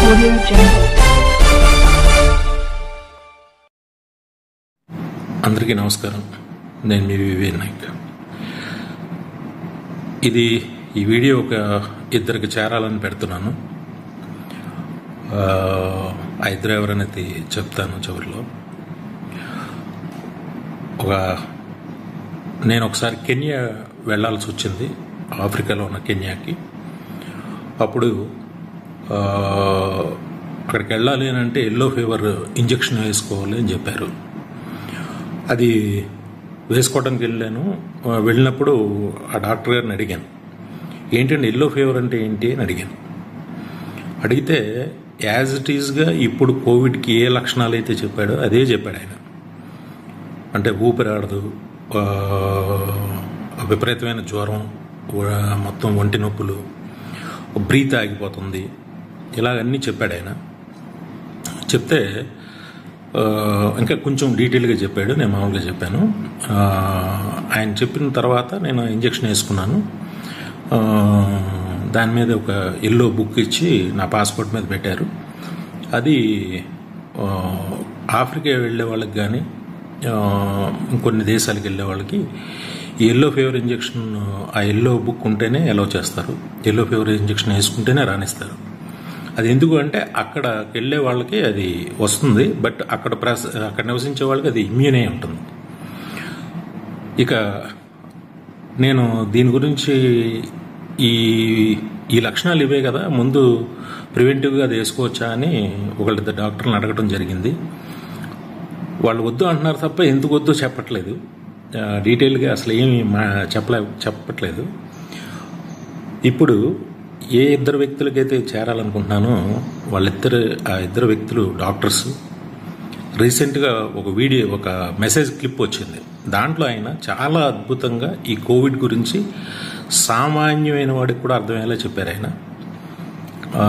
Audio Jungle. అందరికీ నమస్కారం నేను మీ వివే నాయక్ ఇది ఈ వీడియో ఒక ఇద్దరికి చేరాలని పెడుతున్నాను ఆ, ఆ ఇద్దరు ఎవరనేది చెప్తాను చివరిలో ఒక నేను ఒకసారి కెన్యా వెళ్ళాల్సి వచ్చింది ఆఫ్రికాలో ఉన్న కెన్యాకి అప్పుడు ఆ, అక్కడికి వెళ్ళాలి అని అంటే ఎల్లో ఫీవర్ ఇంజెక్షన్ వేసుకోవాలి అని చెప్పారు అది వేసుకోవడానికి వెళ్ళాను ఆ, వెళ్ళినప్పుడు ఆ డాక్టర్ గారిని అడిగాను ఏంటంటే ఎల్లో ఫీవర్ అంటే ఏంటి అని అడిగాను అడిగితే యాజ్ ఇట్ ఈజ్గా ఇప్పుడు కోవిడ్కి ఏ లక్షణాలు అయితే చెప్పాడో అదే చెప్పాడు ఆయన అంటే ఊపిరాడదు ఆ, విపరీతమైన జ్వరం ఆ, మొత్తం ఒంటి నొప్పులు బ్రీత్ ఆగిపోతుంది ఇలాగన్నీ చెప్పాడు ఆయన చెప్తే ఆ, ఇంకా కొంచెం డీటెయిల్గా చెప్పాడు నేను మామూలుగా చెప్పాను ఆ, ఆయన చెప్పిన తర్వాత నేను ఇంజెక్షన్ వేసుకున్నాను ఆ, దాని మీద ఒక ఎల్లో బుక్ ఇచ్చి నా పాస్పోర్ట్ మీద పెట్టారు అది ఆ, ఆఫ్రికా వెళ్ళే వాళ్ళకి కానీ ఇంకొన్ని దేశాలకు వెళ్ళే వాళ్ళకి ఈ ఎల్లో ఫీవర్ ఇంజెక్షన్ ఆ ఎల్లో బుక్ ఉంటేనే అలౌ చేస్తారు ఎల్లో ఫీవర్ ఇంజెక్షన్ వేసుకుంటేనే రాణిస్తారు అది ఎందుకు అంటే అక్కడ వెళ్ళే వాళ్ళకి అది వస్తుంది బట్ అక్కడ ప్రస అక్కడ నివసించే వాళ్ళకి అది ఇమ్యూనే ఉంటుంది ఇక నేను దీని గురించి ఈ ఈ లక్షణాలు ఇవే కదా ముందు ప్రివెంటివ్గా అది వేసుకోవచ్చా అని ఒకళ్ళిద్దరు డాక్టర్ని అడగడం జరిగింది వాళ్ళు వద్దు అంటున్నారు తప్ప ఎందుకు వద్దు చెప్పట్లేదు ఆ, డీటెయిల్గా అసలు ఏమి మా చెప్పలే చెప్పట్లేదు ఇప్పుడు ఏ ఇద్దరు వ్యక్తులకైతే చేరాలనుకుంటున్నానో వాళ్ళిద్దరు ఆ ఇద్దరు వ్యక్తులు డాక్టర్స్ రీసెంట్గా ఒక వీడియో ఒక మెసేజ్ క్లిప్ వచ్చింది దాంట్లో ఆయన చాలా అద్భుతంగా ఈ కోవిడ్ గురించి సామాన్యమైన వాడికి కూడా అర్థమయ్యేలా చెప్పారు ఆయన ఆ,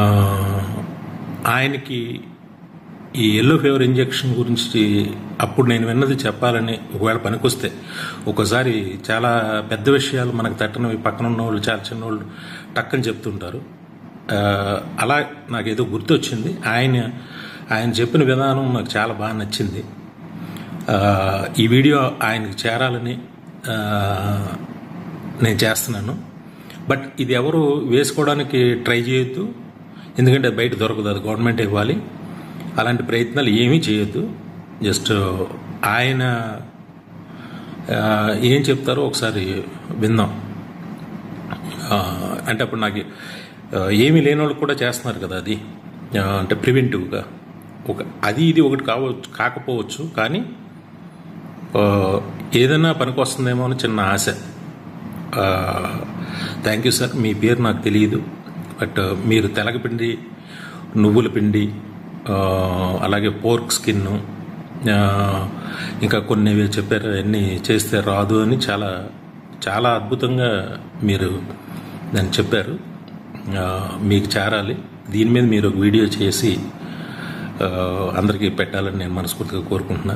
ఆయనకి ఈ ఎల్లో ఫీవర్ ఇంజెక్షన్ గురించి అప్పుడు నేను విన్నది చెప్పాలని ఒకవేళ పనికొస్తే ఒకసారి చాలా పెద్ద విషయాలు మనకు తట్టనవి పక్కన ఉన్న వాళ్ళు చాలా చిన్న వాళ్ళు టక్కని చెప్తుంటారు ఆ, అలా నాకేదో గుర్తొచ్చింది ఆయన ఆయన చెప్పిన విధానం నాకు చాలా బాగా నచ్చింది ఆ, ఈ వీడియో ఆయనకి చేరాలని ఆ, నేను చేస్తున్నాను బట్ ఇది ఎవరు వేసుకోవడానికి ట్రై చేయొద్దు ఎందుకంటే బయట దొరకదు అది గవర్నమెంట్ ఇవ్వాలి అలాంటి ప్రయత్నాలు ఏమీ చేయొద్దు జస్ట్ ఆయన ఆ, ఏం చెప్తారో ఒకసారి విందాం ఆ, అంటే అప్పుడు నాకు ఆ, ఏమీ లేని వాళ్ళు కూడా చేస్తున్నారు కదా అది ఆ, అంటే ప్రివెంటివ్గా ఒక అది ఇది ఒకటి కావచ్చు కాకపోవచ్చు కానీ ఆ, ఏదైనా పనికి వస్తుందేమో అని చిన్న ఆశ థ్యాంక్ యూ సార్ మీ పేరు నాకు తెలియదు బట్ మీరు తెలగపిండి నువ్వుల పిండి ఆ, అలాగే పోర్క్ స్కిన్ ఇంకా కొన్ని ఇవి చెప్పారు అన్నీ చేస్తే రాదు అని చాలా చాలా అద్భుతంగా మీరు దాన్ని చెప్పారు ఆ, మీకు చేరాలి దీని మీద మీరు ఒక వీడియో చేసి ఆ, అందరికీ పెట్టాలని నేను మనస్ఫూర్తిగా కోరుకుంటున్నా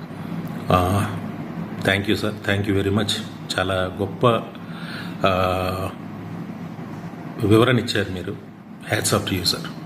thank you sir thank you very much చాలా గొప్ప ఆ, వివరణ ఇచ్చారు మీరు hats off to you sir